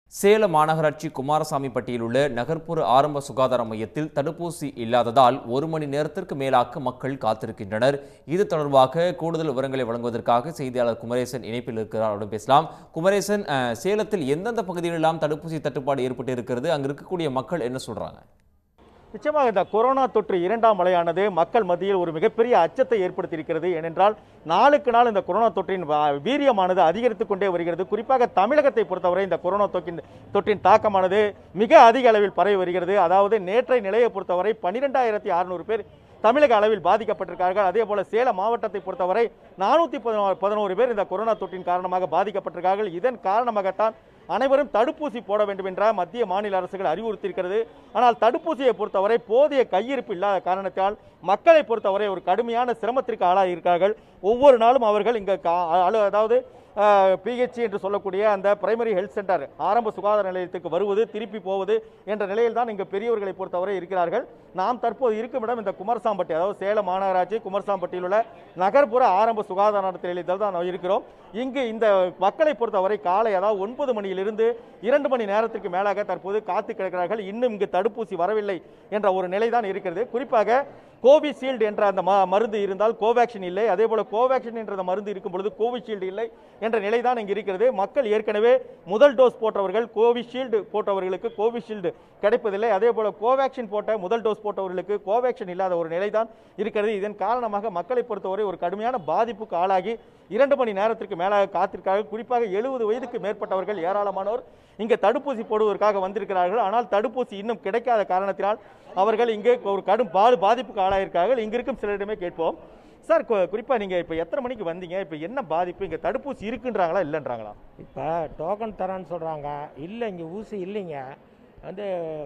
சேலம் மாநகராட்சி குமாரசாமிப்பட்டியில் உள்ள நகர்ப்புற ஆரம்ப சுகாதார மையத்தில் தடுப்பூசி இல்லாததால் ஒரு மணி நேரத்திற்கு மேலாக மக்கள் காத்திருக்கின்றனர் இது தொடர்பாக கூடுதல் விவரங்களை வழங்குவதற்காக செய்தியாளர் குமரேசன் இணைப்பில் இருக்கிறார் அவரிடம் பேசலாம் குமரேசன் அஹ், சேலத்தில் எந்தெந்த பகுதிகளெல்லாம் தடுப்பூசி தட்டுப்பாடு ஏற்பட்டு இருக்கிறது அங்கு இருக்கக்கூடிய மக்கள் என்ன சொல்றாங்க நிச்சயமாக இந்த கொரோனா தொற்று இரண்டாம் அலையானது மக்கள் மத்தியில் ஒரு மிகப்பெரிய அச்சத்தை ஏற்படுத்தியிருக்கிறது ஏனென்றால் நாளுக்கு நாள் இந்த கொரோனா தொற்றின் வா- வீரியமானது அதிகரித்துக் கொண்டே வருகிறது குறிப்பாக தமிழகத்தை பொறுத்தவரை இந்த கொரோனா தொற்றின் தொற்றின் தாக்கமானது மிக அதிக அளவில் பரவி வருகிறது அதாவது நேற்றைய நிலையை பொறுத்தவரை பன்னிரெண்டாயிரத்தி அறுநூறு பேர் தமிழக அளவில் பாதிக்கப்பட்டிருக்கார்கள் அதே போல சேலம் மாவட்டத்தை பொறுத்தவரை நானூற்றி பதினோரு பேர் இந்த கொரோனா தொற்றின் காரணமாக பாதிக்கப்பட்டிருக்கார்கள் இதன் காரணமாகத்தான் அனைவரும் தடுப்பூசி போட வேண்டும் என்ற மத்திய மாநில அரசுகள் அறிவுறுத்தியிருக்கிறது ஆனால் தடுப்பூசியை பொறுத்தவரை போதிய கையிருப்பு இல்லாத காரணத்தால் மக்களை பொறுத்தவரை ஒரு கடுமையான சிரமத்திற்கு ஆளாகி இருக்கிறார்கள் ஒவ்வொரு நாளும் அவர்கள் இங்க கா- அலு- அதாவது பிஹெச்சி என்று சொல்லக்கூடிய அந்த பிரைமரி ஹெல்த் சென்டர் ஆரம்ப சுகாதார நிலையத்துக்கு வருவது திருப்பி போவது என்ற நிலையில் தான் இங்கு பெரியவர்களை பொறுத்தவரை இருக்கிறார்கள் நாம் தற்போது இருக்கும் இடம் இந்த குமரசாம்பட்டி அதாவது சேலம் மாநகராட்சி குமரசாம்பட்டியில் உள்ள நகர்ப்புற ஆரம்ப சுகாதார நிலையத்தில் தான் நாம் இருக்கிறோம் இங்கு இந்த மக்களை பொறுத்தவரை காலை அதாவது ஒன்பது மணியிலிருந்து இரண்டு மணி நேரத்திற்கு மேலாக தற்போது காத்து கிடக்கிறார்கள் இன்னும் இங்கு தடுப்பூசி வரவில்லை என்ற ஒரு நிலை தான் இருக்கிறது குறிப்பாக கோவிஷீல்டு என்ற அந்த ம- மருந்து இருந்தால் கோவேக்சின் இல்லை அதே போல கோவேக்சின் என்ற அந்த மருந்து இருக்கும் பொழுது கோவிஷீல்டு இல்லை என்ற நிலை தான் இங்கு இருக்கிறது மக்கள் ஏற்கனவே முதல் டோஸ் போட்டவர்கள் கோவிஷீல்டு போட்டவர்களுக்கு கோவிஷீல்டு கிடைப்பதில்லை அதே போல கோவேக்சின் போட்ட முதல் டோஸ் போட்டவர்களுக்கு கோவேக்சின் இல்லாத ஒரு நிலை தான் இருக்கிறது இதன் காரணமாக மக்களை பொறுத்தவரை ஒரு கடுமையான பாதிப்புக்கு ஆளாகி இரண்டு மணி நேரத்திற்கு மேலாக காத்திருக்கார்கள் குறிப்பாக எழுபது வயதுக்கு மேற்பட்டவர்கள் ஏராளமானோர் இங்கே தடுப்பூசி போடுவதற்காக வந்திருக்கிறார்கள் ஆனால் தடுப்பூசி இன்னும் கிடைக்காத காரணத்தினால் அவர்கள் இங்கே ஒரு கடும் பாது பாதிப்புக்கு ஆளாயிருக்கார்கள் இங்க இருக்கும் சிலரிடமே கேட்போம் சார் கு- குறிப்பா நீங்க இப்ப எத்தனை மணிக்கு வந்தீங்க இப்ப என்ன பாதிப்பு இங்க தடுப்பூசி இருக்குன்றாங்களா இல்லைன்றாங்களா இப்போ டோக்கன் தரேன்னு சொல்கிறாங்க இல்லை இங்கே ஊசி இல்லைங்க வந்து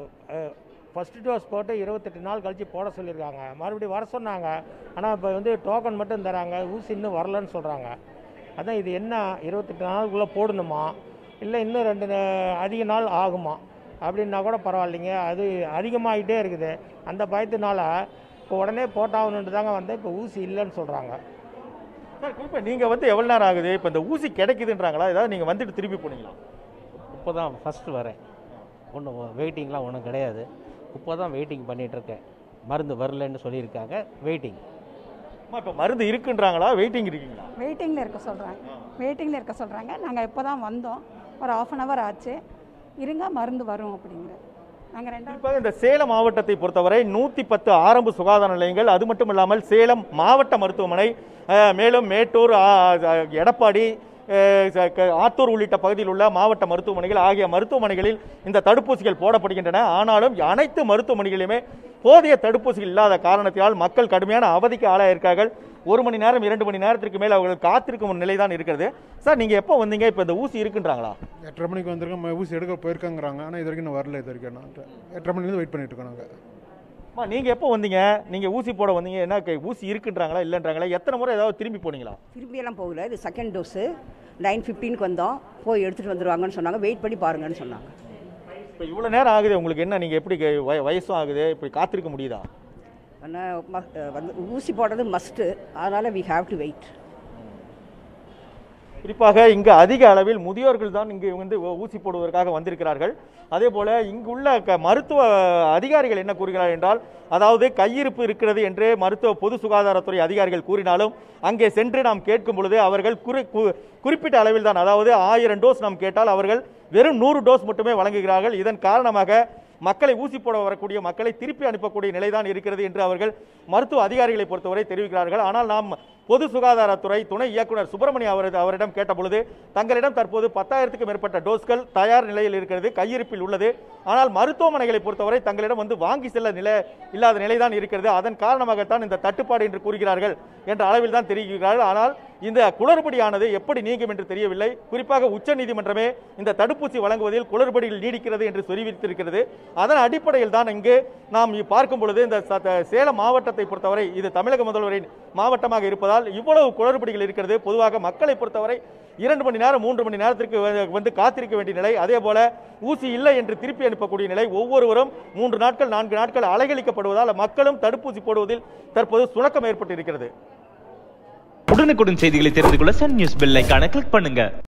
ஃபஸ்ட்டு டோஸ் போட்டு இருபத்தெட்டு நாள் கழித்து போட சொல்லியிருக்காங்க மறுபடியும் வர சொன்னாங்க ஆனால் இப்போ வந்து டோக்கன் மட்டும் தராங்க ஊசி இன்னும் வரலன்னு சொல்கிறாங்க அதான் இது என்ன இருபத்தெட்டு நாளுக்குள்ளே போடணுமா இல்லை இன்னும் ரெண்டு நா- அதிக நாள் ஆகுமா அப்படின்னா கூட பரவாயில்லைங்க அது அதிகமாகிட்டே இருக்குது அந்த பயத்தினால இப்போ உடனே போட்டாகணுன்ட்டு தாங்க வந்தேன் இப்போ ஊசி இல்லைன்னு சொல்கிறாங்க சார் குறிப்பா நீங்க வந்து எவ்வளவு நேரம் ஆகுது இப்ப இந்த ஊசி கிடைக்குதுன்றாங்களா ஏதாவது நீங்க வந்துட்டு திருப்பி போனீங்களா இப்போ தான் ஃபஸ்ட்டு வரேன் ஒன்றும் வெயிட்டிங்லாம் ஒன்றும் கிடையாது இப்போ தான் வெயிட்டிங் பண்ணிகிட்ருக்கேன் மருந்து வரலன்னு சொல்லியிருக்காங்க வெயிட்டிங் அம்மா இப்ப மருந்து இருக்குன்றாங்களா வெயிட்டிங் இருக்கீங்களா வெயிட்டிங்கில் இருக்க சொல்கிறாங்க வெயிட்டிங்கில் இருக்க சொல்கிறாங்க நாங்கள் இப்போ தான் வந்தோம் ஒரு ஆஃப் அன் ஹவர் ஆச்சு இருங்க மருந்து வரும் அப்படிங்கிற நாங்கள் ரெண்டாவது குறிப்பாக இந்த சேலம் மாவட்டத்தை பொறுத்தவரை நூத்தி பத்து ஆரம்ப சுகாதார நிலையங்கள் அது மட்டும் இல்லாமல் சேலம் மாவட்ட மருத்துவமனை அஹ், மேலும் மேட்டூர் ஆ, ஆ, எடப்பாடி அஹ், ச- க- ஆத்தூர் உள்ளிட்ட பகுதியில் உள்ள மாவட்ட மருத்துவமனைகள் ஆகிய மருத்துவமனைகளில் இந்த தடுப்பூசிகள் போடப்படுகின்றன ஆனாலும் அனைத்து மருத்துவமனைகளிலுமே போதிய தடுப்பூசிகள் இல்லாத காரணத்தினால் மக்கள் கடுமையான அவதிக்கு ஆளாயிருக்கார்கள் ஒரு மணி நேரம் இரண்டு மணி நேரத்திற்கு மேல் அவர்கள் காத்திருக்கும் ஒரு நிலை தான் இருக்கிறது சார் நீங்க எப்போ வந்தீங்க இப்போ இந்த ஊசி இருக்குன்றாங்களா எட்டரை மணிக்கு வந்திருக்கோம் ம- ஊசி எடுக்க போயிருக்காங்கிறாங்க ஆனால் இது வரைக்கும் இன்னும் வரல இது வரைக்கும் நான் எட்டரை மணிலேருந்து வெயிட் பண்ணிட்டு இருக்கோம் நாங்கள் அம்மா நீங்க எப்போ வந்தீங்க நீங்க ஊசி போட வந்தீங்க என்ன கே- ஊசி இருக்குன்றாங்களா இல்லைன்றாங்களா எத்தனை முறை ஏதாவது திரும்பி போனீங்களா திரும்பியெல்லாம் போகல இது செகண்ட் டோஸு நைன் ஃபிஃப்டீனுக்கு வந்தோம் போய் எடுத்துகிட்டு வந்துருவாங்கன்னு சொன்னாங்க வெயிட் பண்ணி பாருங்கன்னு சொன்னாங்க இப்போ இவ்வளோ நேரம் ஆகுது உங்களுக்கு என்ன நீங்க எப்படி கே- வய- வயசும் ஆகுது இப்படி காத்திருக்க முடியுதா ஆனால் ம- வந்து ஊசி போடுறது மஸ்ட்டு அதனால் வி ஹாவ் டு வெயிட் குறிப்பாக இங்கு அதிக அளவில் முதியோர்கள் தான் இங்கு வந்து ஊ- ஊசி போடுவதற்காக வந்திருக்கிறார்கள் அதே போல இங்குள்ள க மருத்துவ அதிகாரிகள் என்ன கூறுகிறார்கள் என்றால் அதாவது கையிருப்பு இருக்கிறது என்று மருத்துவ பொது சுகாதாரத்துறை அதிகாரிகள் கூறினாலும் அங்கே சென்று நாம் கேட்கும் பொழுது அவர்கள் குறி கு- குறிப்பிட்ட அளவில் தான் அதாவது ஆயிரம் டோஸ் நாம் கேட்டால் அவர்கள் வெறும் நூறு டோஸ் மட்டுமே வழங்குகிறார்கள் இதன் காரணமாக மக்களை ஊசி போட வரக்கூடிய மக்களை திருப்பி அனுப்பக்கூடிய நிலைதான் இருக்கிறது என்று அவர்கள் மருத்துவ அதிகாரிகளை பொறுத்தவரை தெரிவிக்கிறார்கள் ஆனால் நாம் பொது சுகாதாரத்துறை துணை இயக்குனர் சுப்பிரமணிய அவரது அவரிடம் கேட்டபொழுது தங்களிடம் தற்போது பத்தாயிரத்துக்கும் மேற்பட்ட டோஸ்கள் தயார் நிலையில் இருக்கிறது கையிருப்பில் உள்ளது ஆனால் மருத்துவமனைகளை பொறுத்தவரை தங்களிடம் வந்து வாங்கி செல்ல நிலை இல்லாத நிலைதான் இருக்கிறது அதன் காரணமாகத்தான் இந்த தட்டுப்பாடு என்று கூறுகிறார்கள் என்ற அளவில் தான் தெரிவிக்கிறார்கள் ஆனால் இந்த குளறுபடியானது எப்படி நீங்கும் என்று தெரியவில்லை குறிப்பாக உச்சநீதிமன்றமே இந்த தடுப்பூசி வழங்குவதில் குளறுபடிகள் நீடிக்கிறது என்று தெரிவித்திருக்கிறது அதன் அடிப்படையில் தான் இங்கு நாம் பார்க்கும் பொழுது இந்த ச- சேலம் மாவட்டத்தை பொறுத்தவரை இது தமிழக முதல்வரின் மாவட்டமாக இருப்பதால் இவ்வளவு குளறுபடிகள் இருக்கிறது பொதுவாக மக்களை பொறுத்தவரை இரண்டு மணி நேரம் மூன்று மணி நேரத்திற்கு வ- வந்து காத்திருக்க வேண்டிய நிலை அதே போல ஊசி இல்லை என்று திருப்பி அனுப்பக்கூடிய நிலை ஒவ்வொருவரும் மூன்று நாட்கள் நான்கு நாட்கள் அலைகழிக்கப்படுவதால் மக்களும் தடுப்பூசி போடுவதில் தற்போது சுணக்கம் ஏற்பட்டு இருக்கிறது உடனுக்குடன் செய்திகளை தெரிந்து கொள்ள சன் நியூஸ் பெல் ஐகானை கிளிக் பண்ணுங்க